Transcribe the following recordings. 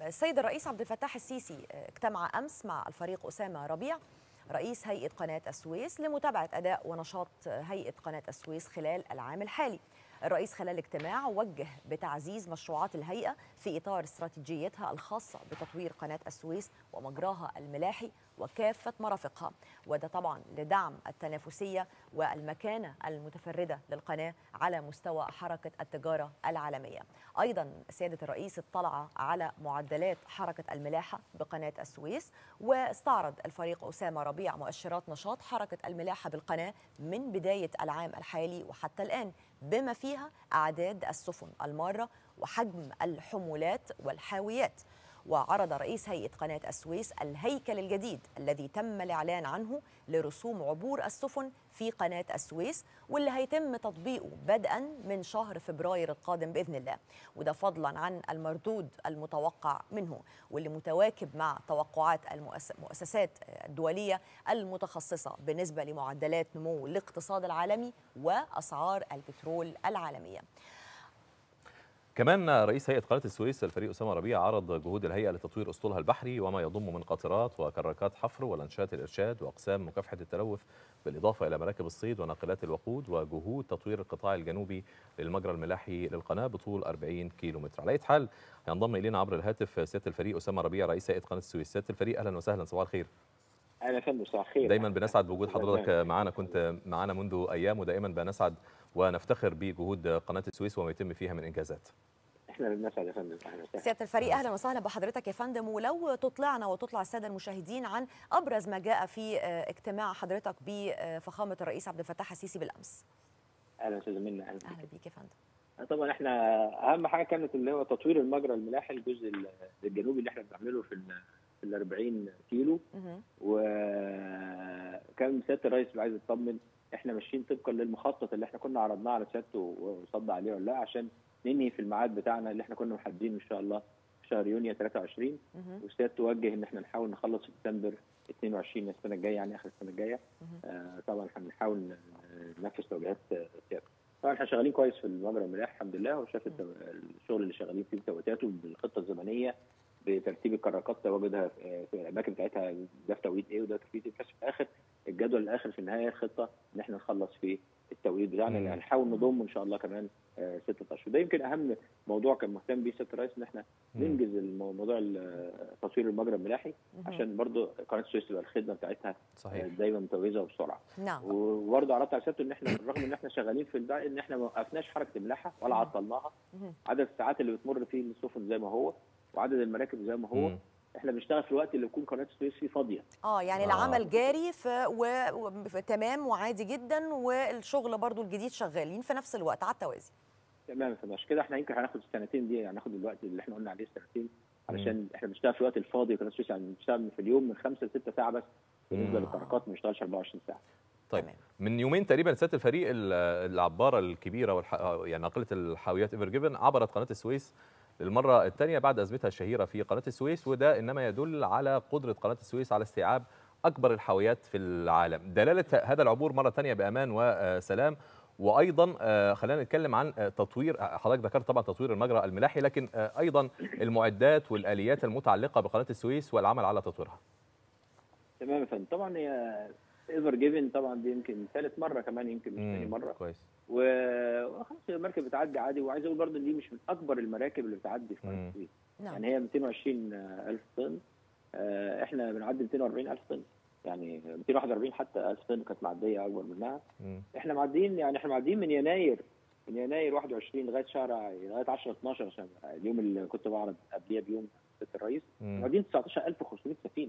السيد الرئيس عبد الفتاح السيسي اجتمع امس مع الفريق اسامه ربيع رئيس هيئه قناه السويس لمتابعه اداء ونشاط هيئه قناه السويس خلال العام الحالي. الرئيس خلال الاجتماع وجه بتعزيز مشروعات الهيئه في اطار استراتيجيتها الخاصه بتطوير قناه السويس ومجراها الملاحي وكافه مرافقها وده طبعا لدعم التنافسيه والمكانه المتفرده للقناه على مستوى حركه التجاره العالميه. ايضا سياده الرئيس اطلع على معدلات حركه الملاحه بقناه السويس واستعرض الفريق اسامه ربيع مؤشرات نشاط حركه الملاحه بالقناه من بدايه العام الحالي وحتى الان بما فيها اعداد السفن الماره وحجم الحمولات والحاويات وعرض رئيس هيئة قناة السويس الهيكل الجديد الذي تم الإعلان عنه لرسوم عبور السفن في قناة السويس واللي هيتم تطبيقه بدءا من شهر فبراير القادم بإذن الله وده فضلا عن المردود المتوقع منه واللي متواكب مع توقعات المؤسسات الدولية المتخصصة بالنسبة لمعدلات نمو الاقتصاد العالمي وأسعار البترول العالمية كمان رئيس هيئه قناه السويس الفريق اسامه ربيع عرض جهود الهيئه لتطوير اسطولها البحري وما يضم من قاطرات وكراكات حفر ولانشات الارشاد واقسام مكافحه التلوث بالاضافه الى مراكب الصيد وناقلات الوقود وجهود تطوير القطاع الجنوبي للمجرى الملاحي للقناه بطول 40 كيلو متر. على اي حال ينضم الينا عبر الهاتف سياده الفريق اسامه ربيع رئيس هيئه قناه السويس. سياده الفريق اهلا وسهلا صباح الخير. اهلا فندم صباح الخير. دايما بنسعد بوجود حضرتك معنا كنت معنا منذ ايام ودائما بنسعد ونفتخر بجهود قناه السويس وما يتم فيها من انجازات. احنا بنسعد يا فندم اهلا وسهلا سياده الفريق اهلا وسهلا بحضرتك يا فندم ولو تطلعنا وتطلع الساده المشاهدين عن ابرز ما جاء في اجتماع حضرتك بفخامه الرئيس عبد الفتاح السيسي بالامس اهلا استاذه منى اهلا اهلا بيك يا فندم طبعا احنا اهم حاجه كانت اللي هو تطوير المجرى الملاحي الجزء الجنوبي اللي احنا بنعمله في في ال 40 كيلو وكان سياده الرئيس عايز يطمن احنا ماشيين طبقا للمخطط اللي احنا كنا عرضناه على سيادته وصد عليه ولا لا عشان ننهي في الميعاد بتاعنا اللي احنا كنا محددينه ان شاء الله في شهر يونيو 23 والسيادة توجه ان احنا نحاول نخلص في ديسمبر 22 السنه الجايه يعني اخر السنه الجايه آه طبعا هنحاول ننفذ توجيهات سيادته طبعا احنا شغالين كويس في المجرى الملاح الحمد لله وشاف الشغل اللي شغالين فيه بتوقيتاته بالخطه الزمنيه بترتيب الكراكات تواجدها في الاماكن بتاعتها ده في توقيت ايه وده في توقيت ايه بس في الاخر الجدول الاخر في النهايه الخطه ان احنا نخلص في التوقيت بتاعنا اللي هنحاول نضم ان شاء الله كمان آه ستة اشهر ده يمكن اهم موضوع كان مهتم بيه سياده الرئيس ان احنا ننجز موضوع تطوير المجرى الملاحي عشان برضه قناه السويس تبقى الخدمه بتاعتها صحيح. دايما متوازه وبسرعه نعم وبرضه عرضت على سيادته ان احنا بالرغم ان احنا شغالين في الباقي ان احنا ما وقفناش حركه الملاحه ولا عطلناها عدد الساعات اللي بتمر فيه السفن زي ما هو وعدد المراكب زي ما هو مم. احنا بنشتغل في الوقت اللي يكون قناه السويس فيه فاضيه اه يعني آه. العمل جاري ف... و... و... تمام وعادي جدا والشغل برضو الجديد شغالين في نفس الوقت على التوازي تمام فمش كده احنا يمكن هناخد السنتين دي يعني هناخد الوقت اللي احنا قلنا عليه السنتين علشان مم. احنا بنشتغل في الوقت الفاضي قناه السويس يعني بنشتغل في اليوم من 5 ل 6 ساعه بس بالنسبه للحركات ما بنشتغلش 24 ساعه طيب تمام. من يومين تقريبا سياده الفريق العباره الكبيره والح... يعني ناقله الحاويات ايفر جيفن عبرت قناه السويس للمرة الثانية بعد أزمتها الشهيرة في قناة السويس وده إنما يدل على قدرة قناة السويس على استيعاب أكبر الحاويات في العالم دلالة هذا العبور مرة ثانية بأمان وسلام وأيضا خلينا نتكلم عن تطوير حضرتك ذكرت طبعا تطوير المجرى الملاحي لكن أيضا المعدات والآليات المتعلقة بقناة السويس والعمل على تطويرها تمام يا فندم طبعا هي ايفر جيفن طبعا دي يمكن ثالث مره كمان يمكن مش ثاني مره كويس وخلاص المركب بتعدي عادي وعايز اقول برضه ان دي مش من اكبر المراكب اللي بتعدي في قناه السويس نعم. يعني هي 220 الف طن احنا بنعدي 240 الف طن يعني 241 حتى الف طن كانت معديه اكبر منها مم. احنا معديين يعني احنا معديين من يناير من يناير 21 لغايه شهر لغايه 10 12 عشان اليوم اللي كنت بعرض قبليه بيوم ست الرئيس معديين 19500 سفينه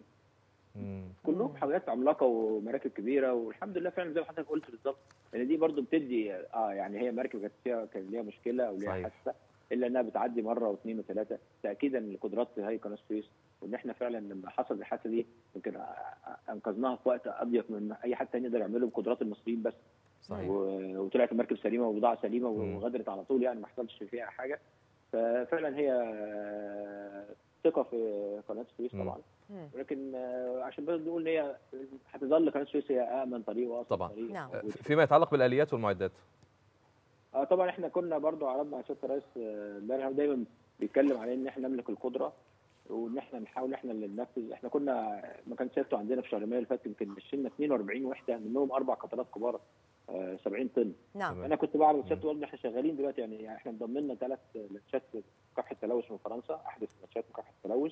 كلهم حاويات عملاقه ومراكب كبيره والحمد لله فعلا زي ما حضرتك قلت بالظبط لان دي برضو بتدي اه يعني هي مركب كانت فيها كان ليها مشكله او ليها حادثه الا انها بتعدي مره واثنين وثلاثه تاكيدا لقدرات هي قناه السويس وان احنا فعلا لما حصل الحادثه دي يمكن انقذناها في وقت اضيق من اي حد ثاني يقدر يعمله بقدرات المصريين بس صحيح. وطلعت المركب سليمه وبضاعه سليمه وغادرت على طول يعني ما حصلش فيها حاجه ففعلا هي ثقه في قناه السويس طبعا ولكن عشان بس نقول ان هي هتظل قناه السويس هي امن طريق واصل طبعا طريق نعم. فيما يتعلق بالاليات والمعدات اه طبعا احنا كنا برضو عرضنا على سياده الرئيس امبارح دايما بيتكلم على ان احنا نملك القدره وان احنا نحاول احنا اللي ننفذ احنا كنا ما كان سيادته عندنا في شهر مايو اللي فات يمكن مشينا 42 وحده منهم اربع قطارات كبار آه، 70 طن نعم انا كنت بعرض سيادته قلنا احنا شغالين دلوقتي يعني احنا انضمنا ثلاث لانشات مكافحه التلوث من فرنسا احدث لانشات مكافحه التلوث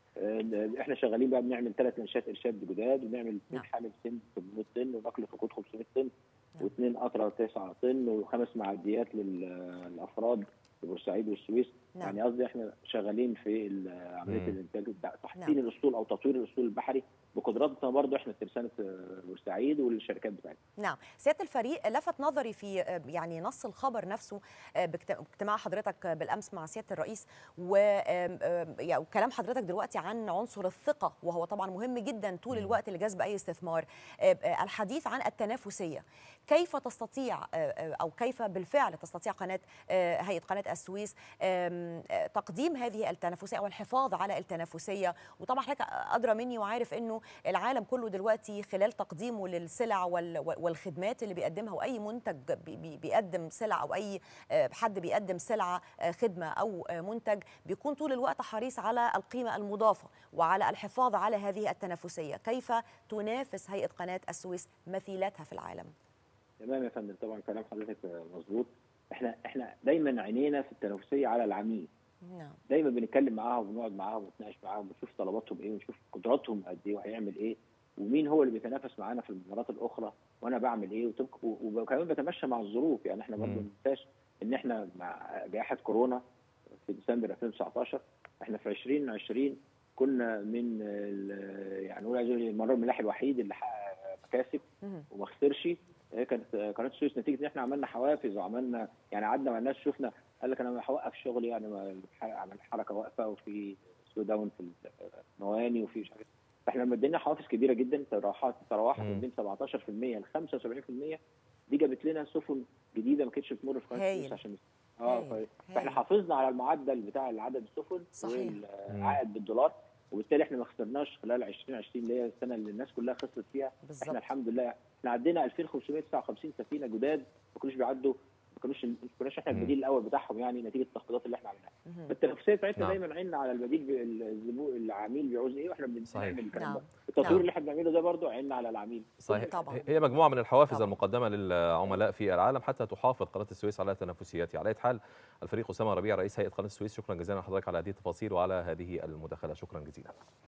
آه، احنا شغالين بقى بنعمل ثلاث لانشات ارشاد جداد ونعمل اثنين نعم. حامل سن 800 طن ونقل فقود 500 طن نعم. واثنين قطره 9 طن وخمس معديات لل- للافراد في بورسعيد والسويس نعم يعني قصدي احنا شغالين في ال- عمليه مم. الانتاج بتاع تحسين نعم. الاسطول او تطوير الاسطول البحري بقدراتنا برضه احنا ترسانه آه، بورسعيد والشركات بتاعتنا نعم سياده الفريق لفت نظري في آه، يعني نص الخبر نفسه آه، باجت- باجتماع حضرتك آه، بالامس مع سياده الرئيس و- آم، آم، يعني وكلام حضرتك دلوقتي عن عنصر الثقه وهو طبعا مهم جدا طول مم. الوقت لجذب اي استثمار آه، آه، الحديث عن التنافسيه كيف تستطيع آه، آه، او كيف بالفعل تستطيع قناه آه، هيئه قناه السويس آم، آه، تقديم هذه التنافسيه او الحفاظ على التنافسيه وطبعا حضرتك ادرى مني وعارف انه العالم كله دلوقتي خلال تقديمه للسلع وال- والخدمات اللي بيقدمها واي منتج بي- بي- بيقدم سلع او اي آه، حد بيقدم سلعه آه، خدمه او آه، منتج بيكون طول الوقت حريص على القيمه المضافه وعلى الحفاظ على هذه التنافسيه كيف تنافس هيئه قناه السويس مثيلاتها في العالم تمام يا فندم طبعا كلام حضرتك آه، مظبوط احنا احنا دايما عينينا في التنافسيه على العميل نعم دايما بنتكلم معاهم ونقعد معاهم ونتناقش معاهم ونشوف طلباتهم ايه ونشوف قدراتهم قد ايه وهيعمل ايه ومين هو اللي بيتنافس معانا في المباريات الاخرى وانا بعمل ايه وتبقى- و- وكمان بتمشى مع الظروف يعني احنا برضه مم. ما ننساش ان احنا مع جائحه كورونا في ديسمبر 2019 احنا في 2020 كنا من ال- يعني نقول عايز أقول الممر الملاحي الوحيد اللي حقق مكاسب مهم. وما خسرش هي كانت قناه السويس نتيجه ان احنا عملنا حوافز وعملنا يعني قعدنا مع الناس شفنا قال لك انا هوقف شغلي يعني ما- عمل حركه واقفه وفي سلو داون في المواني وفي مش عارف فاحنا لما ادينا حوافز كبيره جدا تراوحات تراوحت مم. من بين 17% ل 75% دي جابت لنا سفن جديده ما كانتش بتمر في قناه هايل. السويس عشان اه هايل. ف- فاحنا هايل. حافظنا على المعدل بتاع العدد السفن صحيح. والعائد بالدولار وبالتالي احنا ما خسرناش خلال 2020 اللي هي السنه اللي الناس كلها خسرت فيها بالظبط احنا الحمد لله احنا عدينا 2559 سفينه جداد ما كانوش بيعدوا ما كانوش ما كناش احنا مم. البديل الاول بتاعهم يعني نتيجه التخفيضات اللي احنا عملناها مهم. فالتنافسيه بتاعتنا نعم. دايما عيننا على البديل ب- الزبون العميل بيعوز ايه واحنا صحيح. بنعمل الكلام نعم. ده التطوير نعم. اللي احنا بنعمله ده برضه عيننا على العميل صحيح طبعاً. هي مجموعه من الحوافز طبعاً. المقدمه للعملاء في العالم حتى تحافظ قناه السويس على تنافسيتها على اي حال الفريق اسامه ربيع رئيس هيئه قناه السويس شكرا جزيلا لحضرتك على هذه التفاصيل وعلى هذه المداخله شكرا جزيلا